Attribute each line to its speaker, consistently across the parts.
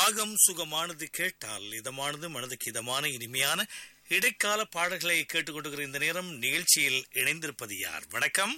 Speaker 1: ராகம் சுகமானது கேட்டால் இதமானது மனதுக்கு இதமான இனிமையான இடைக்கால பாடல்களை கேட்டுக்கொண்டிருக்கிற இந்த நேரம் நிகழ்ச்சியில் இணைந்திருப்பது யார் வணக்கம்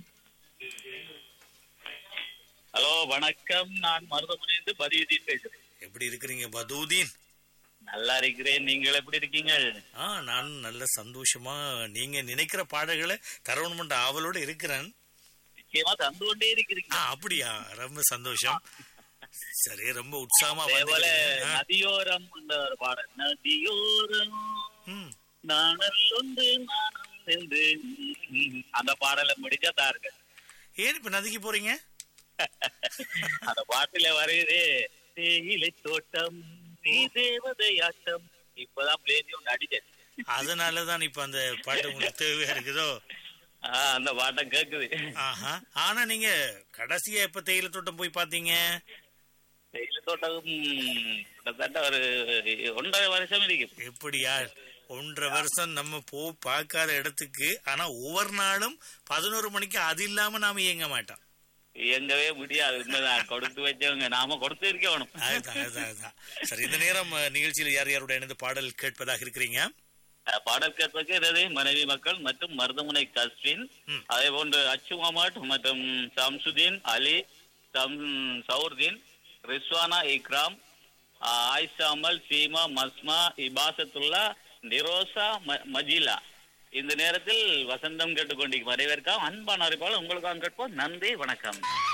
Speaker 2: ஹலோ வணக்கம் நான் மருதமுனைந்து பதிவுதீன் பேசுறேன்
Speaker 1: எப்படி இருக்கிறீங்க பதூதீன்
Speaker 2: நல்லா இருக்கிறேன் நீங்கள் எப்படி இருக்கீங்க
Speaker 1: ஆ நான் நல்ல சந்தோஷமா நீங்க நினைக்கிற பாடல்களை தரவணுமென்ற ஆவலோட இருக்கிறேன்
Speaker 2: நிச்சயமா தந்து கொண்டே இருக்கிறீங்க
Speaker 1: ஆ அப்படியா ரொம்ப சந்தோஷம் சரி ரொம்ப உற்சாகமா
Speaker 2: அதே போல
Speaker 1: வந்துக்கிறீங்க. ஆ,
Speaker 2: நதியோரம் என்ற ஒரு பாடல் நதியோரம்
Speaker 1: ம்.
Speaker 2: நாணல் ஒன்று நாணம் என்று அந்த பாடலை முடிச்சா தாருங்க
Speaker 1: ஏன் இப்ப நதிக்கு போறீங்க
Speaker 2: அந்த பாட்டுல வருது தேயிலை தோட்டம் நீ தேவதையாட்டம் இப்பதான் பிளேசி ஒன்று அடிச்சேன்
Speaker 1: அதனாலதான் இப்ப அந்த பாட்டு உங்களுக்கு தேவையா இருக்குதோ
Speaker 2: ஆஹ் அந்த பாட்டம் கேக்குது
Speaker 1: ஆஹா ஆனா நீங்க கடைசியா எப்ப தேயிலை தோட்டம் போய் பாத்தீங்க
Speaker 2: தேயிலை தோட்டம் கிட்டத்தட்ட ஒரு ஒன்றரை வருஷம் இருக்கு
Speaker 1: எப்படியா ஒன்றரை வருஷம் நம்ம போ பார்க்காத இடத்துக்கு ஆனா ஒவ்வொரு நாளும் பதினோரு மணிக்கு அது இல்லாம நாம இயங்க மாட்டோம்
Speaker 2: இயங்கவே முடியாது உண்மைதான் கொடுத்து வச்சவங்க நாம கொடுத்து இருக்கணும்
Speaker 1: அதுதான் அதுதான் அதுதான் சரி இந்த நேரம் அஹ், நிகழ்ச்சியில் யார் யாரோட இணைந்து பாடல் கேட்பதாக இருக்கிறீங்க
Speaker 2: அஹ் பாடல் கேட்பது மனைவி மக்கள் மற்றும் மருதமுனை கஸ்வின்
Speaker 1: ம்.
Speaker 2: அதே போன்று அச்சு முகமட் மற்றும் சம்சுதீன் அலி சம் சவுர்தீன் ரிஸ்வானா இக்ராம் அஹ் ஆயிஷா அமல் சீமா மஸ்மா இபாசத்துல்லா நிரோசா ம- மஜிலா இந்த நேரத்தில் வசந்தம் கேட்டுக்கொண்டிருக்கும் வரவேற்காம் அன்பான அறிப்பாளர் உங்களுக்காக கேட்போம் நன்றி வணக்கம்